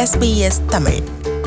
SBS Tamil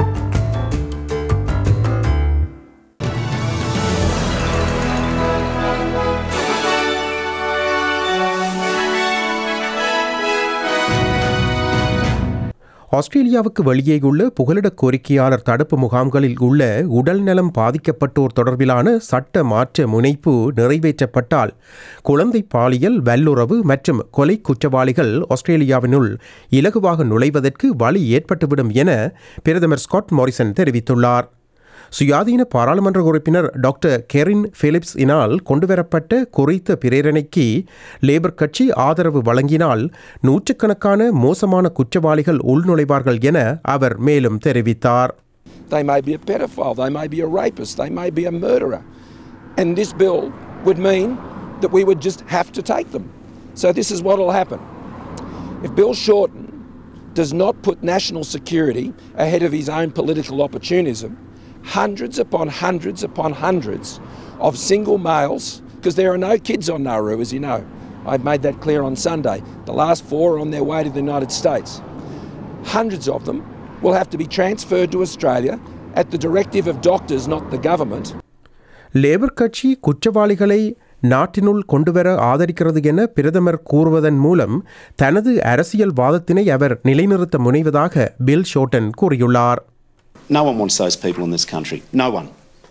ஆஸ்திரேலியாவுக்கு வெளியேயுள்ள புகலிட கோரிக்கையாளர் தடுப்பு முகாம்களில் உள்ள உடல்நலம் பாதிக்கப்பட்டோர் தொடர்பிலான சட்ட மாற்ற முனைப்பு நிறைவேற்றப்பட்டால் குழந்தை பாலியல் வல்லுறவு மற்றும் கொலை குற்றவாளிகள் ஆஸ்திரேலியாவினுள் இலகுவாக நுழைவதற்கு வழி ஏற்பட்டுவிடும் என பிரதமர் ஸ்காட் மாரிசன் தெரிவித்துள்ளார் சுயாதீன பாராளுமன்ற உறுப்பினர் டாக்டர் கெரின் பிலிப்ஸ் இனால் கொண்டுவரப்பட்ட குறித்த பிரேரணைக்கு லேபர் கட்சி ஆதரவு வழங்கினால் நூற்றுக்கணக்கான மோசமான குற்றவாளிகள் உள்நுழைவார்கள் என அவர் மேலும் தெரிவித்தார் They may be a pedophile, they may be a rapist, they may be a murderer. And this bill would mean that we would just have to take them. So this is what will happen. If Bill Shorten does not put national security ahead of his own political opportunism, hundreds upon hundreds upon hundreds of single males, because there are no kids on Nauru, as you know. I made that clear on Sunday. The last four are on their way to the United States. Hundreds of them will have to be transferred to Australia at the directive of doctors, not the government. Labour கட்சி குற்றவாளிகளை நாட்டினுள் கொண்டுவர ஆதரிக்கிறது என பிரதமர் கூறுவதன் மூலம் தனது அரசியல் வாதத்தினை அவர் நிலைநிறுத்த முனைவதாக பில் ஷோட்டன் கூறியுள்ளார் No one wants those people in this country. No one.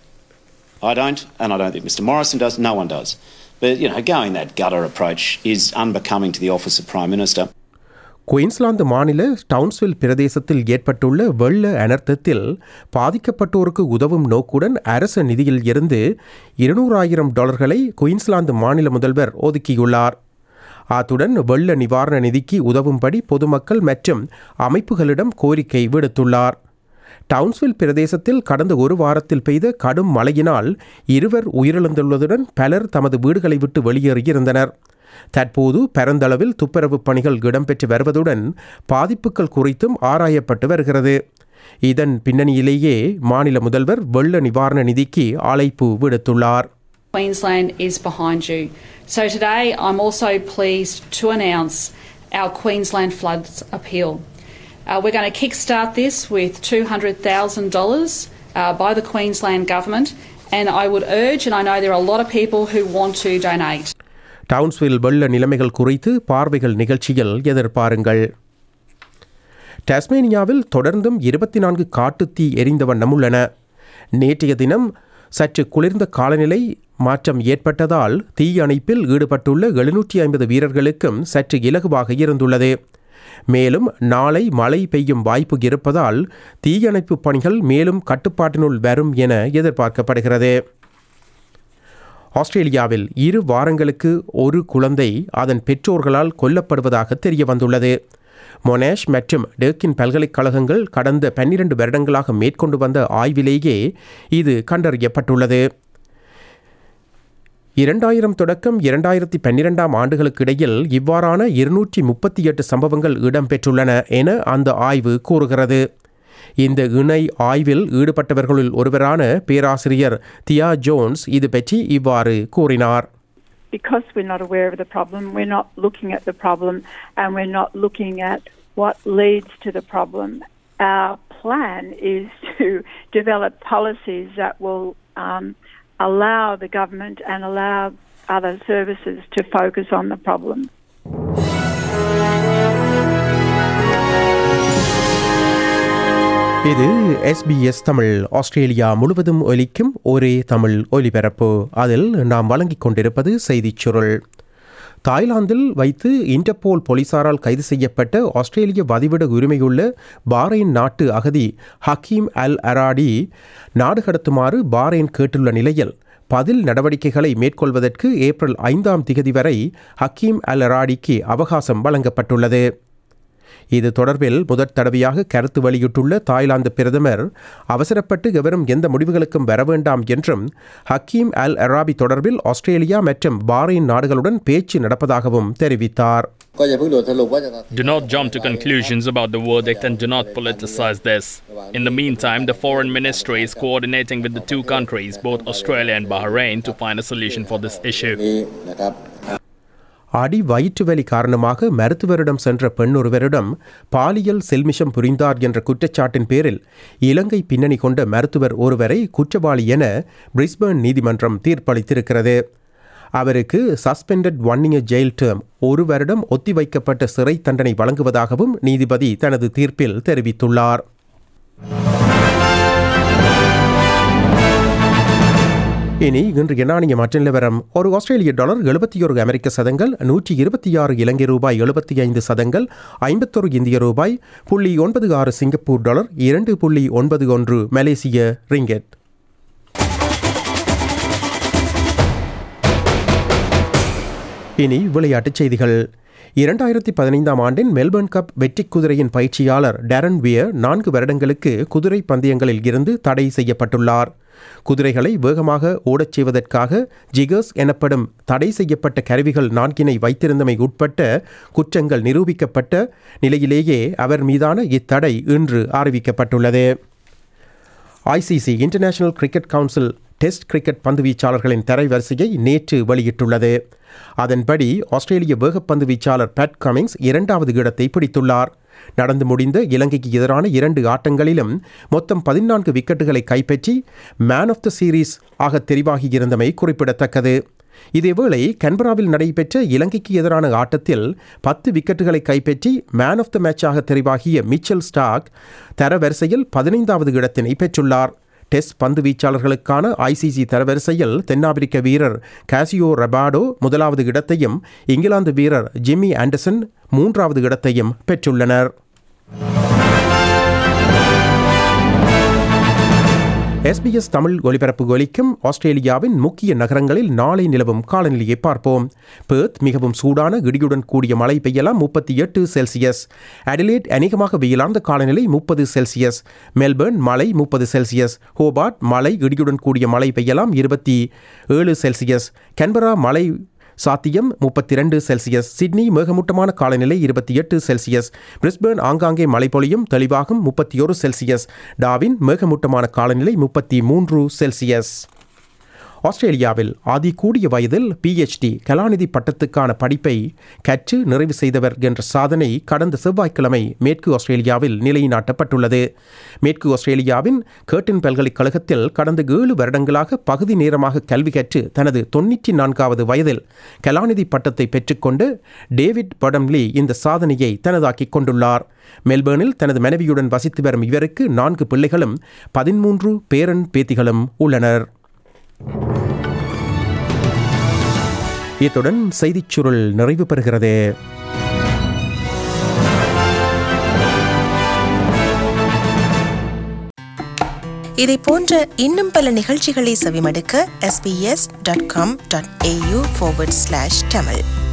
I don't, and I don't think Mr Morrison does. No one does. But, you know, going that gutter approach is unbecoming to the office of Prime Minister. Queensland மாநில Townsville பிரதேசத்தில் ஏற்பட்டுள்ள வெள்ள அனர்த்தத்தில் பாதிக்கப்பட்டோருக்கு உதவும் நோக்குடன் அரச நிதியில் இருந்து இருநூறாயிரம் டாலர்களை குயின்ஸ்லாந்து மாநில முதல்வர் ஒதுக்கியுள்ளார் அத்துடன் வெள்ள நிவாரண நிதிக்கு உதவும்படி பொதுமக்கள் மற்றும் அமைப்புகளிடம் கோரிக்கை விடுத்துள்ளார் டவுன்ஸ்வில் பிரதேசத்தில் கடந்த ஒரு வாரத்தில் பெய்த கடும் மழையினால் இருவர் உயிரிழந்துள்ளதுடன் பலர் தமது வீடுகளை விட்டு வெளியேறியிருந்தனர் தற்போது பரந்தளவில் துப்புரவு பணிகள் இடம்பெற்று வருவதுடன் பாதிப்புகள் குறித்தும் ஆராயப்பட்டு வருகிறது இதன் பின்னணியிலேயே மாநில முதல்வர் வெள்ள நிவாரண நிதிக்கு அழைப்பு விடுத்துள்ளார் Queensland is behind you. So today I'm also pleased to announce our Queensland Floods Appeal. Uh, we're going to kickstart this with $200,000 uh, by the Queensland Government, and I would urge, and I know there are a lot of people who want to donate. Townsville வெள்ள நிலைமைகள் குறித்து பார்வைகள் நிகழ்ச்சியில் எதிர்பாருங்கள் டாஸ்மேனியாவில் தொடர்ந்தும் இருபத்தி நான்கு காட்டுத்தீ எரிந்த வண்ணம் உள்ளன நேற்றைய தினம் சற்று குளிர்ந்த காலநிலை மாற்றம் ஏற்பட்டதால் தீ அணைப்பில் ஈடுபட்டுள்ள எழுநூற்றி ஐம்பது வீரர்களுக்கும் சற்று இலகுவாக இருந்துள்ளது மேலும் நாளை மழை பெய்யும் வாய்ப்பு இருப்பதால் தீயணைப்பு பணிகள் மேலும் கட்டுப்பாட்டினுள் வரும் என எதிர்பார்க்கப்படுகிறது ஆஸ்திரேலியாவில் இரு வாரங்களுக்கு ஒரு குழந்தை அதன் பெற்றோர்களால் கொல்லப்படுவதாக தெரிய வந்துள்ளது மொனேஷ் மற்றும் டெர்கின் பல்கலைக்கழகங்கள் கடந்த பன்னிரண்டு வருடங்களாக மேற்கொண்டு வந்த ஆய்விலேயே இது கண்டறியப்பட்டுள்ளது இரண்டாயிரம் தொடக்கம் இரண்டாயிரத்தி பன்னிரெண்டாம் ஆண்டுகளுக்கு இடையில் இவ்வாறான இருநூற்றி முப்பத்தி எட்டு சம்பவங்கள் இடம்பெற்றுள்ளன என அந்த ஆய்வு கூறுகிறது இந்த இணை ஆய்வில் ஈடுபட்டவர்களுள் ஒருவரான பேராசிரியர் தியா ஜோன்ஸ் இது பற்றி இவ்வாறு கூறினார் because we're not aware of the problem, we're not looking at the problem and we're not looking at what leads to the problem. Our plan is to develop policies that will um, allow the government and allow other services to focus on the problem. இது SBS Tamil Australia முழுவதும் ஒலிக்கும் ஒரே தமிழ் ஒலிபரப்பு அதில் நாம் வழங்கிக் கொண்டிருப்பது செய்திச் சுருள் தாய்லாந்தில் வைத்து இன்டர்போல் போலீசாரால் கைது செய்யப்பட்ட ஆஸ்திரேலிய வதிவிட உரிமையுள்ள பாரைன் நாட்டு அகதி ஹக்கீம் அல் அராடி நாடு கடத்துமாறு பாரைன் கேட்டுள்ள நிலையில் பதில் நடவடிக்கைகளை மேற்கொள்வதற்கு ஏப்ரல் ஐந்தாம் திகதி வரை ஹக்கீம் அல் அராடிக்கு அவகாசம் வழங்கப்பட்டுள்ளது இது தொடர்பில் முதற் தடவையாக கருத்து வெளியிட்டுள்ள தாய்லாந்து பிரதமர் அவசரப்பட்டு எவரும் எந்த முடிவுகளுக்கும் வர வேண்டாம் என்றும் ஹக்கீம் அல் அராபி தொடர்பில் ஆஸ்திரேலியா மற்றும் பாரைன் நாடுகளுடன் பேச்சு நடப்பதாகவும் தெரிவித்தார் Do not jump to conclusions about the verdict and do not politicize this. In the meantime, the Foreign Ministry is coordinating with the two countries, both Australia and Bahrain, to find a solution for this issue. அடி வயிற்று வலி காரணமாக மருத்துவரிடம் சென்ற பெண்ணொருவரிடம் பாலியல் செல்மிஷம் புரிந்தார் என்ற குற்றச்சாட்டின் பேரில் இலங்கை பின்னணி கொண்ட மருத்துவர் ஒருவரை குற்றவாளி என பிரிஸ்பர்ன் நீதிமன்றம் தீர்ப்பளித்திருக்கிறது அவருக்கு suspended one year jail term ஒரு வருடம் ஒத்திவைக்கப்பட்ட சிறை தண்டனை வழங்குவதாகவும் நீதிபதி தனது தீர்ப்பில் தெரிவித்துள்ளார் இனி இன்று நாணய மாற்ற நிலவரம் ஒரு ஆஸ்திரேலிய டாலர் எழுபத்தி ஒரு அமெரிக்க சதங்கள் நூற்றி இருபத்தி ஆறு இலங்கை ரூபாய் எழுபத்தி ஐந்து சதங்கள் ஐம்பத்தொரு இந்திய ரூபாய் புள்ளி ஒன்பது ஆறு சிங்கப்பூர் டாலர் இரண்டு புள்ளி ஒன்பது ஒன்று மலேசிய ரிங்கெட் இனி விளையாட்டுச் செய்திகள் இரண்டாயிரத்தி பதினைந்தாம் ஆண்டின் மெல்பர்ன் கப் வெற்றி குதிரையின் பயிற்சியாளர் டேரன் வியர் நான்கு வருடங்களுக்கு குதிரை பந்தயங்களில் இருந்து தடை செய்யப்பட்டுள்ளார் குதிரைகளை வேகமாக ஓடச் செய்வதற்காக ஜிகர்ஸ் எனப்படும் தடை செய்யப்பட்ட கருவிகள் நான்கினை வைத்திருந்தமை உட்பட்ட குற்றங்கள் நிரூபிக்கப்பட்ட நிலையிலேயே அவர் மீதான இத்தடை இன்று அறிவிக்கப்பட்டுள்ளது ICC international cricket council test cricket பந்து வீச்சாளர்களின் தரைவரிசையை நேற்று வெளியிட்டுள்ளது அதன்படி ஆஸ்திரேலிய வேகப்பந்து வீச்சாளர் பேட் கமிங்ஸ் இரண்டாவது இடத்தை பிடித்துள்ளார் நடந்து முடிந்த இலங்கைக்கு எதிரான இரண்டு ஆட்டங்களிலும் மொத்தம் பதினான்கு விக்கெட்டுகளை கைப்பற்றி மேன் ஆஃப் த சீரீஸ் ஆக தெரிவாகியிருந்தமை குறிப்பிடத்தக்கது இதேவேளை கன்பராவில் நடைபெற்ற இலங்கைக்கு எதிரான ஆட்டத்தில் பத்து விக்கெட்டுகளை கைப்பற்றி மேன் ஆஃப் த மேட்சாக தெரிவாகிய மிச்சல் ஸ்டாக் தரவரிசையில் பதினைந்தாவது இடத்தினை பெற்றுள்ளார் டெஸ்ட் பந்து வீச்சாளர்களுக்கான ஐசிசி தரவரிசையில் தென்னாப்பிரிக்க வீரர் காசியோ ரபாடோ முதலாவது இடத்தையும் இங்கிலாந்து வீரர் ஜிம்மி ஆண்டர்சன் மூன்றாவது இடத்தையும் பெற்றுள்ளனர் எஸ்பிஎஸ் தமிழ் ஒலிபரப்பு ஒலிக்கும் ஆஸ்திரேலியாவின் முக்கிய நகரங்களில் நாளை நிலவும் காலநிலையை பார்ப்போம் பேர்த் மிகவும் சூடான இடியுடன் கூடிய மழை பெய்யலாம் முப்பத்தி எட்டு செல்சியஸ் அடிலேட் அநேகமாக வெயிலார்ந்த காலநிலை முப்பது செல்சியஸ் மெல்பர்ன் மழை முப்பது செல்சியஸ் ஹோபார்ட் மழை இடியுடன் கூடிய மழை பெய்யலாம் இருபத்தி ஏழு செல்சியஸ் கன்பரா மழை சாத்தியம் முப்பத்தி ரெண்டு செல்சியஸ் சிட்னி மேகமூட்டமான காலநிலை இருபத்தி எட்டு செல்சியஸ் பிரிஸ்பேர்ன் ஆங்காங்கே மழை பொழியும் தெளிவாகும் முப்பத்தி ஒரு செல்சியஸ் டாவின் மேகமூட்டமான காலநிலை முப்பத்தி மூன்று செல்சியஸ் ஆஸ்திரேலியாவில் ஆதி கூடிய வயதில் பிஎச்டி கலாநிதி பட்டத்துக்கான படிப்பை கற்று நிறைவு செய்தவர் என்ற சாதனை கடந்த செவ்வாய்க்கிழமை மேற்கு ஆஸ்திரேலியாவில் நிலைநாட்டப்பட்டுள்ளது மேற்கு ஆஸ்திரேலியாவின் கேர்டன் பல்கலைக்கழகத்தில் கடந்த ஏழு வருடங்களாக பகுதி நேரமாக கல்வி கற்று தனது தொன்னூற்றி நான்காவது வயதில் கலாநிதி பட்டத்தை பெற்றுக்கொண்டு டேவிட் படம்லி இந்த சாதனையை தனதாக்கிக் கொண்டுள்ளார் மெல்பேர்னில் தனது மனைவியுடன் வசித்து வரும் இவருக்கு நான்கு பிள்ளைகளும் பதிமூன்று பேரன் பேத்திகளும் உள்ளனர் இத்துடன் செய்திச் சுருள் நிறைவு பெறுகிறது இதை போன்ற இன்னும் பல நிகழ்ச்சிகளை செவிமடுக்க sbs.com.au forward slash tamil